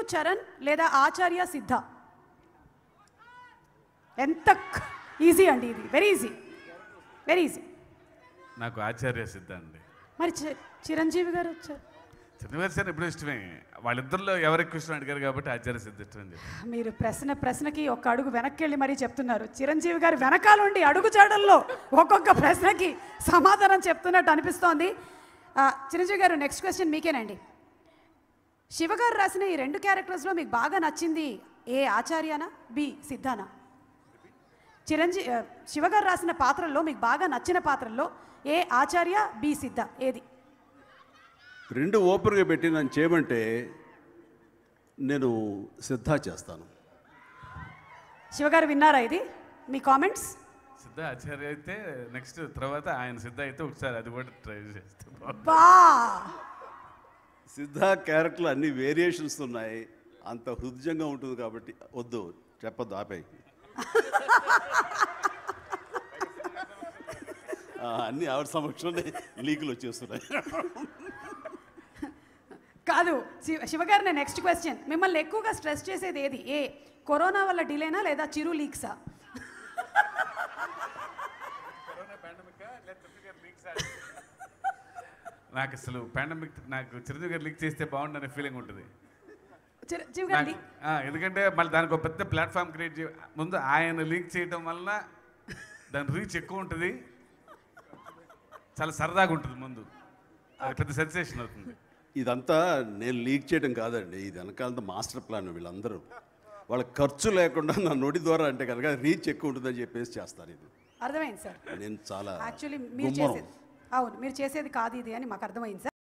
చరణ్ లేదా ఆచార్య సిద్ధ ఎంత ఈజీ అండి ఇది వెరీ ఈజీ వెరీ ఈజీ నాకు ఆచార్య సిద్ధ అండి మరి చి- చిరంజీవి గారు వచ్చారు చంద్రబాబు సార్ ఎప్పుడు ఇష్టమే వాళ్ళిద్దరిలో ఎవరు ఎక్కువ ఇష్టం అడిగారు కాబట్టి ఆచార్య సిద్ధ ఇష్టం అని చెప్పి మీరు ప్రశ్న ప్రశ్నకి ఒక అడుగు వెనక్కి వెళ్ళి మరీ చెప్తున్నారు చిరంజీవి గారు వెనకాలండి అడుగు చాడల్లో ఒక్కొక్క ప్రశ్నకి సమాధానం చెప్తున్నట్టు అనిపిస్తోంది ఆ, చిరంజీవి గారు నెక్స్ట్ క్వశ్చన్ మీకేనండి శివగారు రాసిన ఈ రెండు క్యారెక్టర్స్లో మీకు బాగా నచ్చింది ఏ ఆచార్యనా బి సిద్ధానా చిరంజీవి శివగారు రాసిన పాత్రల్లో మీకు బాగా నచ్చిన పాత్రల్లో ఏ ఆచార్య బి సిద్ధ ఏది రెండు ఓపెన్గా పెట్టి నన్ను చేయమంటే నేను సిద్ధా చేస్తాను శివగారు విన్నారా ఇది మీ కామెంట్స్ సిద్ధ ఆచార్య అయితే నెక్స్ట్ తర్వాత ఆయన సిద్ధ అయితే ఒకసారి అది కూడా ట్రై చేస్తాం బా సిద్ధా క్యారెక్టర్లు అన్ని వేరియేషన్స్ ఉన్నాయి అంత హృదయంగా ఉంటుంది కాబట్టి వద్దు చెప్పొద్దు ఆపే అన్ని ఆవిడ సమక్షంలో లీకులు వచ్చేస్తున్నాయి కాదు శివ శివగారు నేను నెక్స్ట్ క్వశ్చన్ మిమ్మల్ని ఎక్కువగా స్ట్రెస్ చేసేది ఏది ఏ కరోనా వల్ల డిలేనా లేదా చిరు లీక్సా నాకు అసలు పాండమిక్ నాకు చిరంజీవి గారు లీక్ చేస్తే బాగుండనే ఫీలింగ్ ఉంటుంది చిరంజీవి గారు నాకు- leak- ఆ, ఎందుకంటే మళ్ళీ దానికి ఒక పెద్ద ప్లాట్ఫామ్ క్రియేట్ చే ముందు ఆయన లీక్ చేయడం వలన దాని రీచ్ ఎక్కువ ఉంటుంది చాలా సరదాగా ఉంటుంది ముందు అది పెద్ద సెన్సేషన్ అవుతుంది ఇదంతా నేను లీక్ చేయడం కాదండి ఇది వెనకాలంతా మాస్టర్ ప్లాన్ వీళ్ళందరూ వాళ్ళ ఖర్చు లేకుండా నా నోటి ద్వారా అంటే కనుక రీచ్ ఎక్కువ ఉంటుందని చెప్పేసి చేస్తాను ఇది అర్థమైంది సార్ నేను చాలా యాక్చువల్లీ మీరు గుమ్మరం. చేసేది అవును మీరు చేసేది కాదు ఇది అని మాకు అర్థమైంది సార్